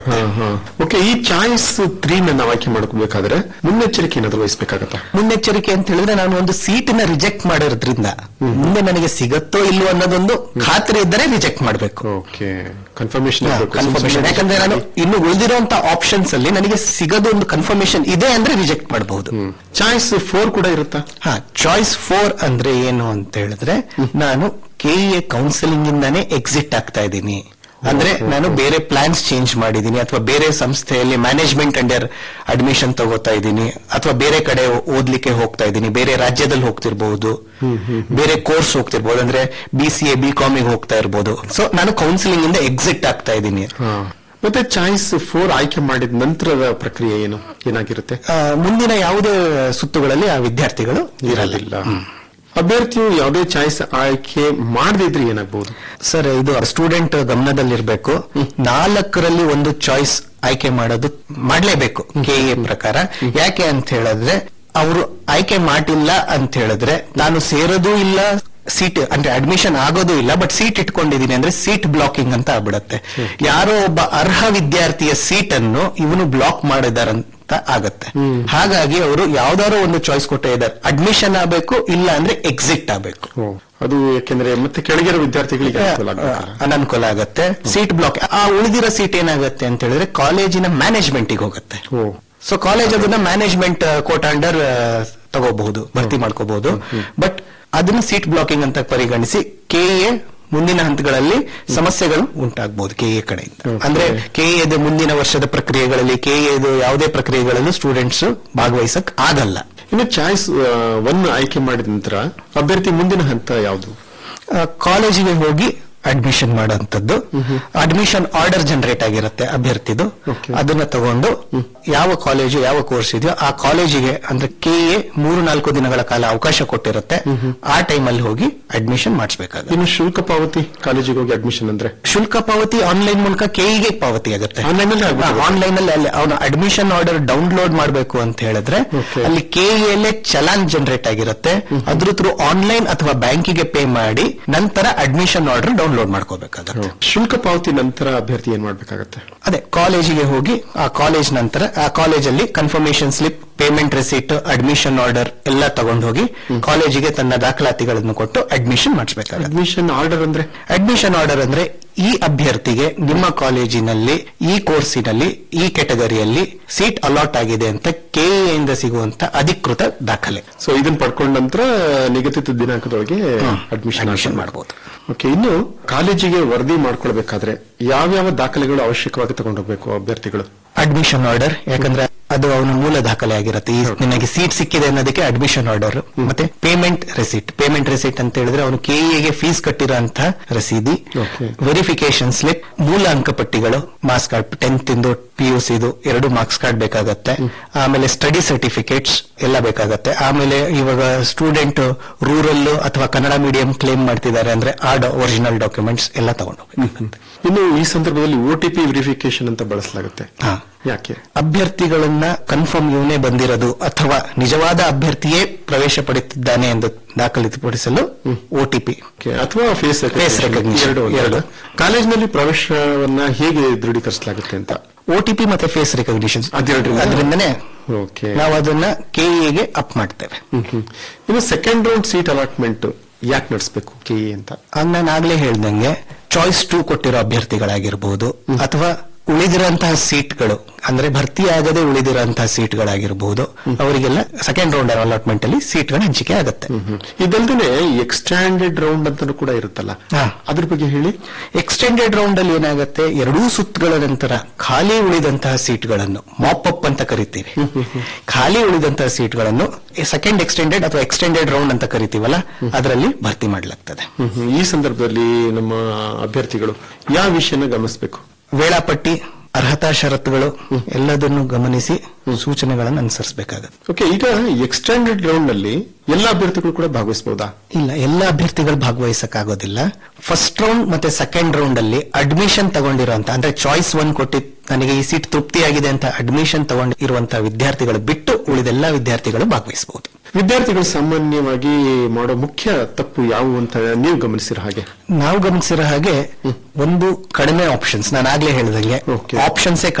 Okay ಈ choice three ನಾವು ಆಯ್ಕೆ ಮಾಡ್ಕೋಬೇಕಾದ್ರೆ ಮುನ್ನೆಚ್ಚರಿಕೆ ಏನಾದ್ರು ವಹಿಸಬೇಕಾಗತ್ತಾ ಮುನ್ನೆಚ್ಚರಿಕೆ ಅಂತ ಹೇಳಿದ್ರೆ ನಾನು ಒಂದು ಸೀಟಿನ ರಿಜೆಕ್ಟ್ ಮಾಡಿರೋದ್ರಿಂದ ಮುಂದೆ ನನಗೆ ಸಿಗತ್ತೋ ಇಲ್ವೋ ಅನ್ನೋದೊಂದು ಖಾತ್ರಿ ಇದ್ದರೆ ರಿಜೆಕ್ಟ್ ಮಾಡಬೇಕು ಓಕೆ ಕನ್ಫರ್ಮೇಶನ್ ಕನ್ಫರ್ಮೇಶನ್ ಯಾಕಂದ್ರೆ ನಾನು ಇನ್ನು ಉಳಿದಿರುವಂತ ಆಪ್ಷನ್ಸ್ ಅಲ್ಲಿ ನನಗೆ ಸಿಗೋದು ಒಂದು ಕನ್ಫರ್ಮೇಶನ್ ಇದೆ ಅಂದ್ರೆ ರಿಜೆಕ್ಟ್ ಮಾಡಬಹುದು ಚಾಯ್ಸ್ ಫೋರ್ ಕೂಡ ಇರುತ್ತಾ ಹಾ ಚಾಯ್ಸ್ ಫೋರ್ ಅಂದ್ರೆ ಏನು ಅಂತ ಹೇಳಿದ್ರೆ ನಾನು ಕೆ ಎ ಕೌನ್ಸಿಲಿಂಗ್ ಇಂದಾನೇ ಎಕ್ಸಿಟ್ ಆಗ್ತಾ ಇದ್ದೀನಿ ಅಂದ್ರೆ ನಾನು ಬೇರೆ ಪ್ಲಾನ್ಸ್ ಚೇಂಜ್ ಮಾಡಿದ್ದೀನಿ ಅಥವಾ ಬೇರೆ ಸಂಸ್ಥೆಯಲ್ಲಿ ಮ್ಯಾನೇಜ್ಮೆಂಟ್ ಅಂಡರ್ ಅಡ್ಮಿಷನ್ ತಗೋತಾ ಇದ್ದೀನಿ ಅಥವಾ ಬೇರೆ ಕಡೆ ಓದ್ಲಿಕ್ಕೆ ಹೋಗ್ತಾ ಇದ್ದೀನಿ ಬೇರೆ ರಾಜ್ಯದಲ್ಲಿ ಹೋಗ್ತಿರ್ಬಹುದು ಬೇರೆ ಕೋರ್ಸ್ ಹೋಗ್ತಿರ್ಬೋದು ಅಂದ್ರೆ ಬಿ ಸಿ ಎ ಬಿ ಕಾಮಿಗೆ ಹೋಗ್ತಾ ಇರ್ಬೋದು ಸೊ ನಾನು ಕೌನ್ಸಿಲಿಂಗ್ ಇಂದ ಎಕ್ಸಿಟ್ ಆಗ್ತಾ ಇದ್ದೀನಿ ಹಾ. ಮತ್ತೆ ಚಾಯ್ಸ್ ಫೋರ್ ಆಯ್ಕೆ ಮಾಡಿದ ನಂತರದ ಪ್ರಕ್ರಿಯೆ ಏನು ಏನಾಗಿರುತ್ತೆ ಆ, ಮುಂದಿನ ಯಾವುದೇ ಸುತ್ತುಗಳಲ್ಲಿ ಆ ವಿದ್ಯಾರ್ಥಿಗಳು ಇರಲಿಲ್ಲ ಇರಲಿಲ್ಲ ಅಭ್ಯರ್ಥಿಯು ಯಾವುದೇ ಚಾಯ್ಸ್ ಆಯ್ಕೆ ಮಾಡದಿದ್ರೆ ಏನಾಗಬಹುದು ಸರ್ ಇದು ಸ್ಟೂಡೆಂಟ್ ಗಮನದಲ್ಲಿರ್ಬೇಕು ನಾಲ್ಕರಲ್ಲಿ ಒಂದು ಚಾಯ್ಸ್ ಆಯ್ಕೆ ಮಾಡೋದು ಮಾಡಲೇಬೇಕು ಕೆ ಎ ಪ್ರಕಾರ ಯಾಕೆ ಅಂತ ಹೇಳಿದ್ರೆ ಅವರು ಆಯ್ಕೆ ಮಾಡಿಲ್ಲ ಅಂತ ಹೇಳಿದ್ರೆ ನಾನು ಸೇರೋದು ಇಲ್ಲ ಸೀಟ್ ಅಂದ್ರೆ ಅಡ್ಮಿಷನ್ ಆಗೋದು ಇಲ್ಲ ಬಟ್ ಸೀಟ್ ಇಟ್ಕೊಂಡಿದೀನಿ ಅಂದ್ರೆ ಸೀಟ್ ಬ್ಲಾಕಿಂಗ್ ಅಂತ ಆಗ್ಬಿಡತ್ತೆ ಯಾರೋ ಒಬ್ಬ ಅರ್ಹ ವಿದ್ಯಾರ್ಥಿಯ ಸೀಟ್ ಅನ್ನು ಇವನು ಬ್ಲಾಕ್ ಮಾಡಿದಾರಂತ ಆಗತ್ತೆ ಹಾಗಾಗಿ ಅವರು ಯಾವ್ದಾದ್ರು ಒಂದು ಚಾಯ್ಸ್ ಕೊಟ್ಟೇ ಇದ್ದಾರೆ ಅಡ್ಮಿಷನ್ ಆಗಬೇಕು ಇಲ್ಲ ಅಂದ್ರೆ ಎಕ್ಸಿಟ್ ಆಗಬೇಕು ಅದು ಯಾಕೆಂದ್ರೆ ಮತ್ತೆ ಕೆಳಗಿರೋ ವಿದ್ಯಾರ್ಥಿಗಳಿಗೆ ಅನುಕೂಲ ಆಗ್ಬೇಕಲ್ಲ. ಅನನುಕೂಲ ಆಗತ್ತೆ ಸೀಟ್ ಬ್ಲಾಕ್ ಆ ಉಳಿದಿರೋ ಸೀಟ್ ಏನಾಗುತ್ತೆ ಅಂತ ಹೇಳಿದ್ರೆ ಕಾಲೇಜಿನ ಮ್ಯಾನೇಜ್ಮೆಂಟ್ ಹೋಗುತ್ತೆ ಓ ಸೊ ಕಾಲೇಜ್ ಅದನ್ನ ಮ್ಯಾನೇಜ್ಮೆಂಟ್ ಕೋಟ್ ಅಂಡರ್ ತಗೋಬಹುದು ಭರ್ತಿ ಮಾಡ್ಕೋಬಹುದು ಬಟ್ ಅದನ್ನ ಸೀಟ್ ಬ್ಲಾಕಿಂಗ್ ಅಂತ ಪರಿಗಣಿಸಿ ಕೆ ಎ ಮುಂದಿನ ಹಂತಗಳಲ್ಲಿ ಸಮಸ್ಯೆಗಳು ಉಂಟಾಗಬಹುದು ಕೆ ಎ ಕಡೆಯಿಂದ ಅಂದ್ರೆ ಕೆ ಎದ ಮುಂದಿನ ವರ್ಷದ ಪ್ರಕ್ರಿಯೆಗಳಲ್ಲಿ ಕೆ ಎದು ಯಾವುದೇ ಪ್ರಕ್ರಿಯೆಗಳಲ್ಲೂ ಸ್ಟೂಡೆಂಟ್ಸ್ ಭಾಗವಹಿಸಕ್ ಆಗಲ್ಲ ಇನ್ನು ಚಾಯ್ಸ್ ಒನ್ ಆಯ್ಕೆ ಮಾಡಿದ ನಂತರ ಅಭ್ಯರ್ಥಿ ಮುಂದಿನ ಹಂತ ಯಾವುದು ಆ, ಕಾಲೇಜಿಗೆ ಹೋಗಿ ಅಡ್ಮಿಷನ್ ಮಾಡುವಂತದ್ದು ಅಡ್ಮಿಷನ್ ಆರ್ಡರ್ ಜನರೇಟ್ ಆಗಿರುತ್ತೆ ಅಭ್ಯರ್ಥಿದು Okay. ಅದನ್ನ ತಗೊಂಡು ಯಾವ ಕಾಲೇಜು ಯಾವ ಕೋರ್ಸ್ ಇದೆಯೋ ಆ ಕಾಲೇಜಿಗೆ ಅಂದ್ರೆ ಕೆ ಎ ಮೂರು ನಾಲ್ಕು ದಿನಗಳ ಕಾಲ ಅವಕಾಶ ಕೊಟ್ಟಿರುತ್ತೆ ಆ ಟೈಮಲ್ಲಿ ಹೋಗಿ ಅಡ್ಮಿಷನ್ ಮಾಡಿಸ್ಬೇಕಾಗುತ್ತೆ ಇನ್ನು ಶುಲ್ಕ ಪಾವತಿ ಕಾಲೇಜಿಗೆ ಹೋಗಿ ಅಡ್ಮಿಷನ್ ಅಂದ್ರೆ ಶುಲ್ಕ ಪಾವತಿ ಆನ್ಲೈನ್ ಮೂಲಕ ಕೆಇಗೆ ಪಾವತಿ ಆಗುತ್ತೆ Online ಅಲ್ಲೇ ಆಗ್ಬಿಡುತ್ತೆ? ಆನ್ಲೈನ್ ಅಲ್ಲಿ ಅಲ್ಲಿ ಅವನ ಅಡ್ಮಿಷನ್ ಆರ್ಡರ್ ಡೌನ್ಲೋಡ್ ಮಾಡಬೇಕು ಅಂತ ಹೇಳಿದ್ರೆ Okay. ಅಲ್ಲಿ ಕೆಇಯಲ್ಲೇ ಚಲಾನ್ ಜನರೇಟ್ ಆಗಿರುತ್ತೆ ಅದ್ರ ಥ್ರೂ ಆನ್ಲೈನ್ ಅಥವಾ ಬ್ಯಾಂಕಿಗೆ ಪೇ ಮಾಡಿ ನಂತರ ಅಡ್ಮಿಷನ್ ಆರ್ಡರ್ ಡೌನ್ಲೋಡ್ ಮಾಡ್ಕೋಬೇಕಾಗುತ್ತೆ ಶುಲ್ಕ ಪಾವತಿ ನಂತರ ಅಭ್ಯರ್ಥಿ ಏನ್ ಮಾಡ್ಬೇಕಾಗತ್ತೆ ಅದೇ ಕಾಲೇಜಿಗೆ ಹೋಗಿ ಆ ಕಾಲೇಜ್ ನಂತರ ಆ ಕಾಲೇಜಲ್ಲಿ confirmation slip payment receipt admission order ಎಲ್ಲ ತಗೊಂಡು ಹೋಗಿ ಕಾಲೇಜಿಗೆ ತನ್ನ ದಾಖಲಾತಿಗಳನ್ನು ಕೊಟ್ಟು ಅಡ್ಮಿಷನ್ ಮಾಡಿಸ್ಬೇಕಾಗುತ್ತೆ ಅಡ್ಮಿಷನ್ ಆರ್ಡರ್ ಅಂದ್ರೆ ಅಡ್ಮಿಷನ್ ಆರ್ಡರ್ ಅಂದ್ರೆ ಈ ಅಭ್ಯರ್ಥಿಗೆ ನಿಮ್ಮ ಕಾಲೇಜಿನಲ್ಲಿ ಈ ಕೋರ್ಸಿನಲ್ಲಿ ಈ ಕೆಟಗರಿಯಲ್ಲಿ ಸೀಟ್ ಅಲಾಟ್ ಆಗಿದೆ ಅಂತ ಕೆಇಎ ಇಂದ ಸಿಗುವಂತ ಅಧಿಕೃತ ದಾಖಲೆ ಸೊ ಇದನ್ನ ಪಡ್ಕೊಂಡ ನಂತರ ನಿಗದಿತ ದಿನಾಂಕದೊಳಗೆ ಅಡ್ಮಿಷನ್ admission ಮಾಡ್ಬೋದು. ಓಕೆ ಇನ್ನು ಕಾಲೇಜಿಗೆ ವರದಿ ಮಾಡ್ಕೊಳ್ಬೇಕಾದ್ರೆ ಯಾವ್ಯಾವ ದಾಖಲೆಗಳು ಅವಶ್ಯಕವಾಗಿ ತಗೊಂಡೋಗ್ಬೇಕು ಅಭ್ಯರ್ಥಿಗಳು ಅಡ್ಮಿಷನ್ ಆರ್ಡರ್ ಯಾಕಂದ್ರೆ ಅದು ಅವನ ಮೂಲ ದಾಖಲೆ ಆಗಿರುತ್ತೆ ಈ ನಿನಗೆ ಸೀಟ್ ಸಿಕ್ಕಿದೆ ಅನ್ನೋದಕ್ಕೆ ಅಡ್ಮಿಷನ್ ಆರ್ಡರ್ ಮತ್ತೆ ಪೇಮೆಂಟ್ ರೆಸಿಟ್ ಪೇಮೆಂಟ್ ರೆಸಿಟ್ ಅಂತ ಹೇಳಿದ್ರೆ ಅವನು ಕೆಇಎಗೆ ಫೀಸ್ ಕಟ್ಟಿರೋಂತ ರಸೀದಿ Okay. ವೆರಿಫಿಕೇಶನ್ ಸ್ಲಿಪ್ ಮೂಲ ಅಂಕಪಟ್ಟಿಗಳು ಮಾರ್ಕ್ಸ್ ಕಾರ್ಡ್ ಟೆಂತ್ ಇಂದು ಪಿ ಯು ಸಿದು ಎರಡು ಮಾರ್ಕ್ಸ್ ಕಾರ್ಡ್ ಬೇಕಾಗತ್ತೆ ಆಮೇಲೆ ಸ್ಟಡಿ ಸರ್ಟಿಫಿಕೇಟ್ಸ್ ಎಲ್ಲ ಬೇಕಾಗತ್ತೆ ಆಮೇಲೆ ಇವಾಗ ಸ್ಟೂಡೆಂಟ್ ರೂರಲ್ ಅಥವಾ ಕನ್ನಡ ಮೀಡಿಯಂ ಕ್ಲೇಮ್ ಮಾಡ್ತಿದ್ದಾರೆ ಅಂದ್ರೆ ಆ ಒರಿಜಿನಲ್ ಡಾಕ್ಯುಮೆಂಟ್ಸ್ ಎಲ್ಲ ತಗೊಂಡು ಇನ್ನು ಈ ಸಂದರ್ಭದಲ್ಲಿ ಒ ಟಿ ಪಿ ವೆರಿಫಿಕೇಶನ್ ಅಂತ ಬಳಸಲಾಗುತ್ತೆ ಹಾ ಯಾಕೆ ಅಭ್ಯರ್ಥಿಗಳನ್ನ ಕನ್ಫರ್ಮ್ ಇವನೇ ಬಂದಿರೋದು ಅಥವಾ ನಿಜವಾದ ಅಭ್ಯರ್ಥಿಯೇ ಪ್ರವೇಶ ಪಡೆಯುತ್ತಿದ್ದಾನೆ ಎಂದು ದಾಖಲಿತಪಡಿಸಲು ಒಟಿಪಿ Okay, ಅಥವಾ ಫೇಸ್ Face recognition. ಎರಡು ಎರಡು. ಕಾಲೇಜಿನಲ್ಲಿ ಪ್ರವೇಶವನ್ನ ಹೇಗೆ ದೃಢೀಕರಿಸಲಾಗುತ್ತೆ ಅಂತ ಒಟಿಪಿ ಮತ್ತೆ ಫೇಸ್ ರೆಕಗ್ನಿಷನ್ ಅದೆರಡರಿಂದ? ಅದರಿಂದನೇ ಓಕೆ ನಾವು ಅದನ್ನ ಕೆಇಎಗೆ ಅಪ್ ಮಾಡ್ತೇವೆ ಇನ್ನು ಸೆಕೆಂಡ್ ರೌಂಡ್ ಸೀಟ್ ಅಲಾಟ್ಮೆಂಟ್ ಯಾಕೆ ನಡೆಸಬೇಕು ಕೆ ಅಂತ ಆಗ ನಾನು ಆಗ್ಲೇ ಹೇಳ್ದಂಗೆ ಚಾಯ್ಸ್ ಟೂ ಕೊಟ್ಟಿರೋ ಅಭ್ಯರ್ಥಿಗಳಾಗಿರ್ಬೋದು ಅಥವಾ ಉಳಿದಿರುವಂತಹ ಸೀಟ್ಗಳು ಅಂದ್ರೆ ಭರ್ತಿ ಆಗದೆ ಉಳಿದಿರುವಂತಹ ಸೀಟ್ಗಳಾಗಿರ್ಬೋದು ಅವರಿಗೆಲ್ಲ ಸೆಕೆಂಡ್ ರೌಂಡ್ ಅಲಾಟ್ಮೆಂಟ್ ಅಲ್ಲಿ ಸೀಟ್ಗಳ ಹಂಚಿಕೆ ಆಗುತ್ತೆ ಇದಲ್ದೇನೆ ಎಕ್ಸ್ಟ್ಯಾಂಡೆಡ್ ರೌಂಡ್ ಅಂತಾನು ಕೂಡ ಇರುತ್ತಲ್ಲ ಹಾ. ಅದ್ರ ಬಗ್ಗೆ ಹೇಳಿ ಎಕ್ಸ್ಟೆಂಡೆಡ್ ರೌಂಡ್ ಅಲ್ಲಿ ಏನಾಗುತ್ತೆ ಎರಡೂ ಸುತ್ತುಗಳ ನಂತರ ಖಾಲಿ ಉಳಿದಂತಹ ಸೀಟ್ಗಳನ್ನು ಮಾಪ್ ಅಪ್ ಅಂತ ಕರಿತೀವಿ ಖಾಲಿ ಉಳಿದಂತಹ ಸೀಟ್ಗಳನ್ನು ಸೆಕೆಂಡ್ ಎಕ್ಸ್ಟೆಂಡೆಡ್ ಅಥವಾ ಎಕ್ಸ್ಟೆಂಡೆಡ್ ರೌಂಡ್ ಅಂತ ಕರಿತೀವಲ್ಲ ಅದರಲ್ಲಿ ಭರ್ತಿ ಮಾಡಲಾಗ್ತದೆ ಹ್ಮ್, ಹ್ಮ್. ಈ ಸಂದರ್ಭದಲ್ಲಿ ನಮ್ಮ ಅಭ್ಯರ್ಥಿಗಳು ಯಾವ ವಿಷಯನ ಗಮನಿಸಬೇಕು ವೇಳಾಪಟ್ಟಿ ಅರ್ಹತಾ ಷರತ್ತುಗಳು ಎಲ್ಲದನ್ನು ಗಮನಿಸಿ ಸೂಚನೆಗಳನ್ನು ಅನುಸರಿಸಬೇಕಾಗುತ್ತೆ ಓಕೆ ಈಗ ಎಕ್ಸ್ಟ್ಯಾಂಡೆಡ್ ರೌಂಡ್ ನಲ್ಲಿ ಎಲ್ಲ ಅಭ್ಯರ್ಥಿಗಳು ಕೂಡ ಭಾಗವಹಿಸಬಹುದಾ ಇಲ್ಲ ಎಲ್ಲ ಅಭ್ಯರ್ಥಿಗಳು ಭಾಗವಹಿಸಕ್ಕಾಗೋದಿಲ್ಲ ಫಸ್ಟ್ ರೌಂಡ್ ಮತ್ತೆ ಸೆಕೆಂಡ್ ರೌಂಡ್ ಅಲ್ಲಿ ಅಡ್ಮಿಷನ್ ತಗೊಂಡಿರುವಂತ ಅಂದ್ರೆ ಚಾಯ್ಸ್ ಒನ್ ಕೊಟ್ಟಿ ನನಗೆ ಈ ಸೀಟ್ ತೃಪ್ತಿಯಾಗಿದೆ ಅಂತ ಅಡ್ಮಿಷನ್ ತಗೊಂಡಿರುವಂತಹ ವಿದ್ಯಾರ್ಥಿಗಳು ಬಿಟ್ಟು ಉಳಿದೆಲ್ಲ ವಿದ್ಯಾರ್ಥಿಗಳು ಭಾಗವಹಿಸಬಹುದು ವಿದ್ಯಾರ್ಥಿಗಳು ಸಾಮಾನ್ಯವಾಗಿ ಮಾಡೋ ಮುಖ್ಯ ತಪ್ಪು ಯಾವುವು ಅಂತ ನೀವು ಗಮನಿಸಿರೋ ಹಾಗೆ ನಾವು ಗಮನಿಸಿರೋ ಹಾಗೆ ಒಂದು ಕಡಿಮೆ ಆಪ್ಷನ್ಸ್ ನಾನು ಆಗ್ಲೇ ಹೇಳಿದಂಗೆ Okay. ಆಪ್ಷನ್ಸೇ